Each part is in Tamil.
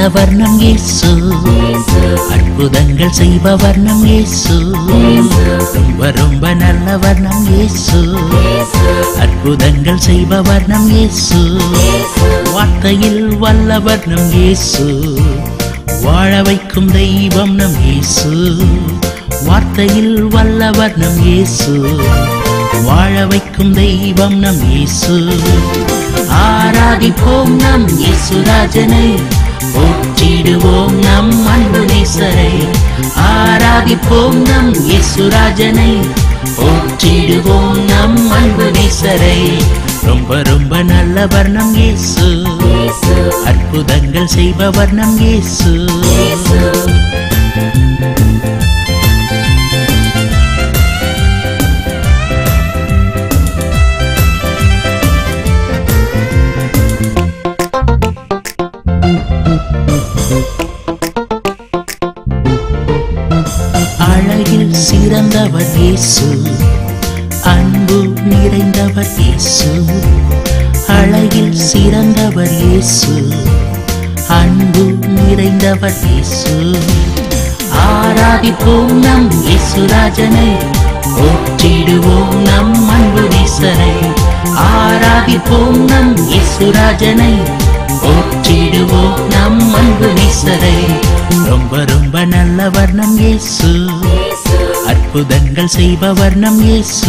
நல்லவர் நம் இயேசு அற்புதங்கள் செய்பவர் நம் இயேசு ரொம்ப ரொம்ப நல்லவர் நம் இயேசு அற்புதங்கள் செய்பவர் நம் இயேசு வார்த்தையில் வல்லவர் நம் இயேசு வாழ வைக்கும் தெய்வம் நம் இயேசு வார்த்தையில் வல்லவர் நம் இயேசு வாழ வைக்கும் தெய்வம் நம் இயேசு ஆராதிப்போம் நம் இயேசுராஜனை போற்றிடுவோம் நம் அன்பு நேசரை ஆராதிப்போம் நம் இயேசுராஜனை போற்றிடுவோம் நம் அன்பு நேசரை ரொம்ப ரொம்ப நல்லவர் நம் இயேசு அற்புதங்கள் செய்பவர் நம் இயேசு அழகில் சிறந்தவர் இயேசு அன்பு நிறைந்தவர் இயேசு அழகில் சிறந்தவர் இயேசு அன்பு நிறைந்தவர் இயேசு ஆராதிப்போம் நம் இயேசுராஜனை போற்றிடுவோம் நம் அன்பு நேசரை ஆராதிப்போம் நம் இயேசுராஜனை போற்றிடுவோம் நம் அன்பு நேசரை ரொம்ப ரொம்ப நல்லவர் நம் இயேசு அற்புதங்கள் செய்பவர் நம் இயேசு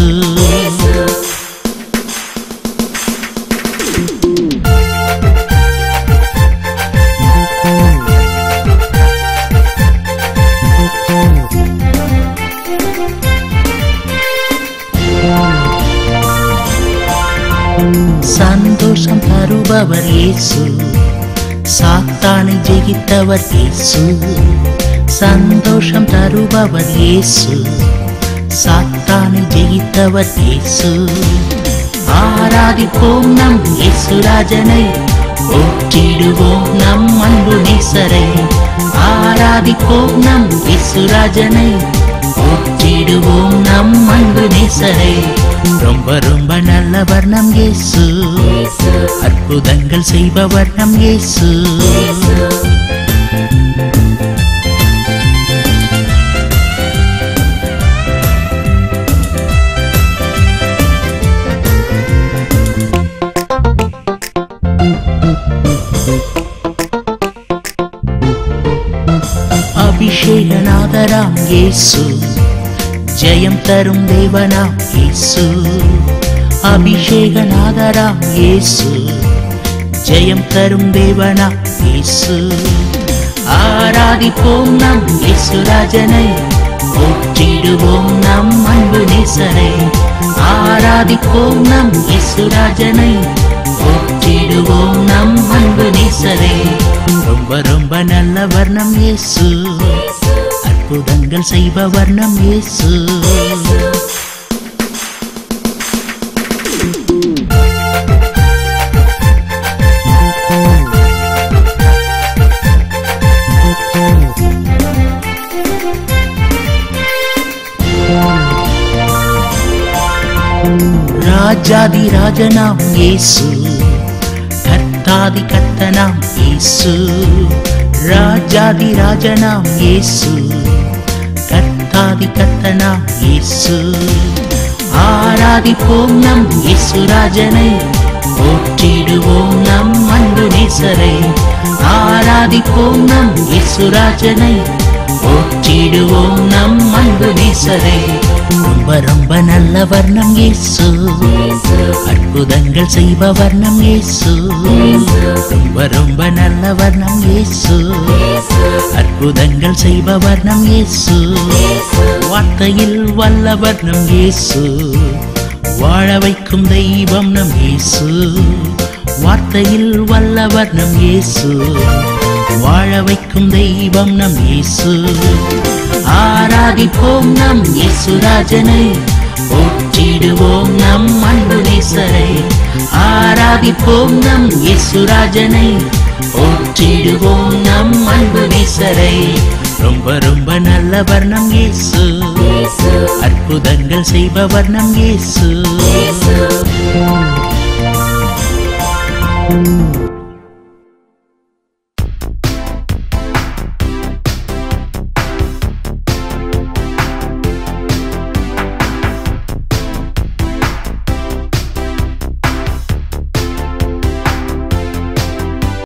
சந்தோஷம் தருபவர் இயேசு சாத்தானை ஜெயித்தவர் இயேசு சந்தோஷம் தருபவர் இயேசு சாத்தானை ஜெயித்தவர் இயேசு ஆராதிப்போம் நம் இயேசுராஜனை போற்றிடுவோம் நம் அன்பு நேசரை ஆராதிப்போம் நம் இயேசுராஜனை போற்றிடுவோம் நம் அன்பு நேசரை ரொம்ப ரொம்ப நல்லவர் நம் இயேசு அற்புதங்கள் செய்பவர் நம் இயேசு அபிஷேகநாதராம் இயேசு ஜெயம் தரும் தேவனாம் இயேசு அபிஷேகநாதராம் இயேசு ஜெயம் தரும் தேவனாம் இயேசு ஆராதிப்போம் நம் இயேசுராஜனை போற்றிடுவோம் நம் அன்பு நேசரை ஆராதிப்போம் நம் இயேசுராஜனை போற்றிடுவோம் நம் அன்பு நேசரை ரொம்ப ரொம்ப நல்லவர் நம் இயேசு அற்புதங்கள் செய்பவர் நம் இயேசு ராஜாதி ராஜனாம் இயேசு கர்த்தாதி கர்த்தனாம் இயேசு ராஜாதி ராஜனாம் இயேசு கர்த்தாதி கர்த்தனாம் இயேசு ஆராதிப்போம் நம் இயேசுராஜனை போற்றிடுவோம் நம் அன்பு நேசரை ஆராதிப்போம் நம் இயேசுராஜனை போற்றிடுவோம் நம் அன்பு நேசரை ரொம்ப ரொம்ப நல்லவர் நம் இயேசு அற்புதங்கள் செய்பவர் நம் இயேசு ரொம்ப ரொம்ப நல்லவர் நம் இயேசு அற்புதங்கள் செய்பவர் நம் இயேசு வார்த்தையில் வல்லவர் நம் இயேசு வாழ வைக்கும் தெய்வம் நம் இயேசு வார்த்தையில் வல்லவர் நம் இயேசு வாழ வைக்கும் தெய்வம் நம் இயேசு ஆராதிப்போம் நம் இயேசுராஜனை போற்றிடுவோம் நம் அன்பு நேசரை ஆராதிப்போம் நம் இயேசுராஜனை போற்றிடுவோம் நம் அன்பு நேசரை ரொம்ப ரொம்ப நல்லவர் நம் இயேசு அற்புதங்கள் செய்பவர் நம் இயேசு